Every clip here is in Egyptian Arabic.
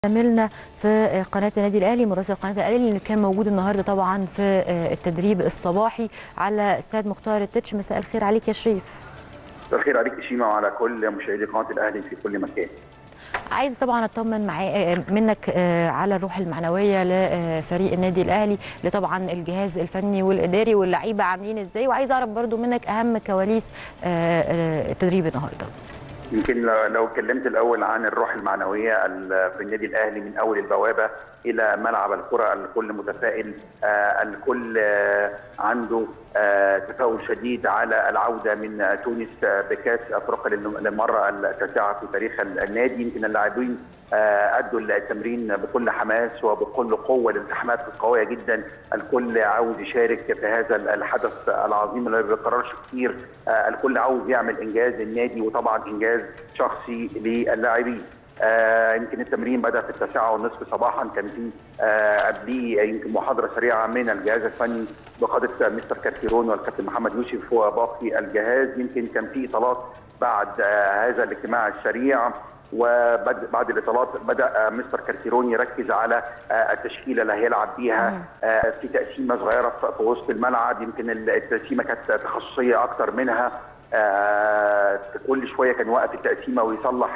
زميلنا في قناه النادي الاهلي مراسل قناه الاهلي اللي كان موجود النهارده طبعا في التدريب الصباحي على استاد مختار التتش مساء الخير عليك يا شريف مساء الخير عليك شيما وعلى كل مشاهدي قناه الاهلي في كل مكان عايز طبعا اطمن معايا منك على الروح المعنويه لفريق النادي الاهلي لطبعا الجهاز الفني والاداري واللعيبه عاملين ازاي وعايز اعرف برضو منك اهم كواليس التدريب النهارده يمكن لو اتكلمت الاول عن الروح المعنويه في النادي الاهلي من اول البوابه الى ملعب الكره الكل متفائل الكل عنده تفاؤل شديد على العوده من تونس بكاس افريقيا للمره التاسعه في تاريخ النادي يمكن اللاعبين ادوا التمرين بكل حماس وبكل قوه الالتحامات قويه جدا الكل عاوز يشارك في هذا الحدث العظيم اللي ما بيتكررش كتير الكل عاوز يعمل انجاز النادي وطبعا انجاز شخصي للاعبين آه يمكن التمرين بدا في التاسعه والنصف صباحا كان في آه قبليه يمكن محاضره سريعه من الجهاز الفني بقاده مستر كارتيرون والكابتن محمد يوسف وباقي الجهاز يمكن كان في اطالات بعد آه هذا الاجتماع السريع وبعد الاطالات بدا مستر كارتيرون يركز على التشكيله اللي هيلعب بيها في تقسيمه صغيره في وسط الملعب يمكن التقسيمه كانت تخصصيه اكتر منها كل شويه كان يوقف التقسيمه ويصلح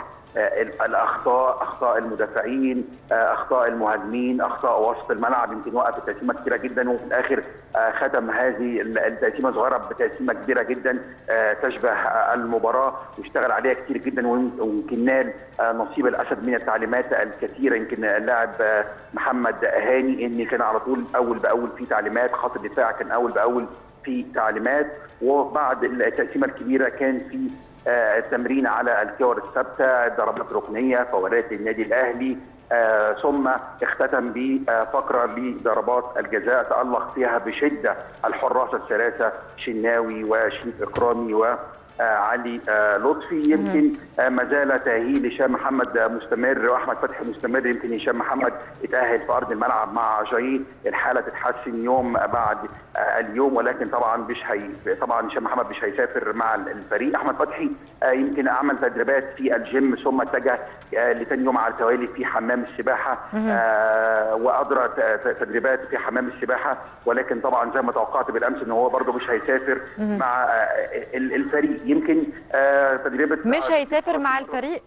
الاخطاء اخطاء المدافعين اخطاء المهاجمين اخطاء وسط الملعب يمكن وقف التقسيمه كثيره جدا وفي الاخر ختم هذه التقسيمه صغيره بتقسيمه كبيره جدا تشبه المباراه واشتغل عليها كثير جدا ويمكن نال نصيب الاسد من التعليمات الكثيره يمكن اللاعب محمد هاني ان كان على طول اول باول في تعليمات خط الدفاع كان اول باول في تعليمات وبعد التقسيمه الكبيره كان في التمرين على الكور الثابته ضربات ركنيه فورات النادي الاهلي آه ثم اختتم بفقره لضربات الجزاء تالق فيها بشده الحراس الثلاثه شناوي وشريف اكرامي و آه علي آه لطفي يمكن آه ما زال تاهيل هشام محمد مستمر واحمد فتحي مستمر يمكن هشام محمد اتاهل في ارض الملعب مع جاي الحاله تتحسن يوم بعد اليوم ولكن طبعا مش هي طبعا هشام محمد مش هيسافر مع الفريق احمد فتحي يمكن عمل تدريبات في الجيم ثم اتجه لثاني يوم على التوالي في حمام السباحه واجرى تدريبات في حمام السباحه ولكن طبعا زي ما توقعت بالامس ان هو برده مش هيسافر مع الفريق يمكن آه تجربه مش هيسافر مع الفريق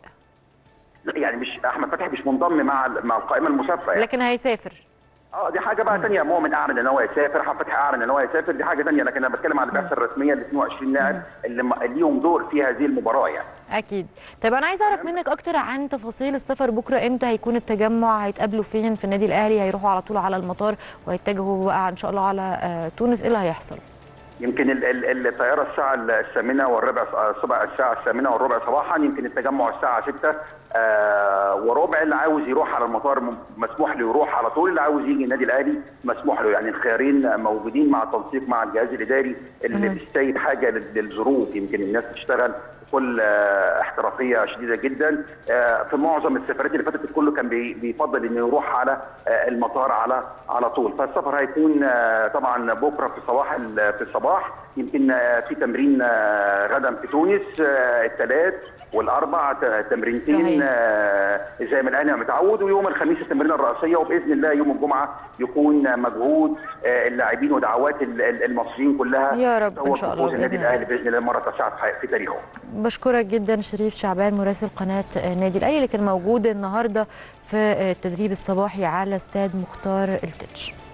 يعني مش احمد فتحي مش منضم مع مع القائمه المسافره يعني. لكن هيسافر اه دي حاجه بقى ثانيه مؤمن اعلن ان هو يسافر احمد فتحي اعلن ان هو يسافر دي حاجه ثانيه لكن انا بتكلم على البعثه الرسميه ل 22 لاعب اللي ليهم دور في هذه المباراه يعني اكيد طيب انا عايز اعرف منك اكتر عن تفاصيل السفر بكره امتى هيكون التجمع هيتقابلوا فين في النادي الاهلي هيروحوا على طول على المطار وهيتجهوا بقى ان شاء الله على تونس ايه اللي هيحصل يمكن الطياره الساعه الثامنه والربع صبح الساعه الثامنه والربع صباحا يمكن التجمع الساعه 6 آه وربع اللي عاوز يروح على المطار مسموح له يروح على طول اللي عاوز يجي النادي الاهلي مسموح له يعني الخيارين موجودين مع التنسيق مع الجهاز الاداري اللي بيستيد حاجه للظروف يمكن الناس تشتغل بكل احترافيه شديده جدا في معظم السفرات اللي فاتت الكل كان بيفضل انه يروح على المطار على على طول فالسفر هيكون طبعا بكره في صباح في الصباح يمكن في تمرين غدا في تونس الثلاث والاربع تمرينتين زي ما الاهلي متعود ويوم الخميس التمرين الرئيسيه وباذن الله يوم الجمعه يكون مجهود اللاعبين ودعوات المصريين كلها يا رب ان شاء الله باذن الاهلي باذن الله مره تسعه في تاريخه بشكرك جدا شريف شعبان مراسل قناه النادي الاهلي اللي كان موجود النهارده في التدريب الصباحي على استاد مختار التتش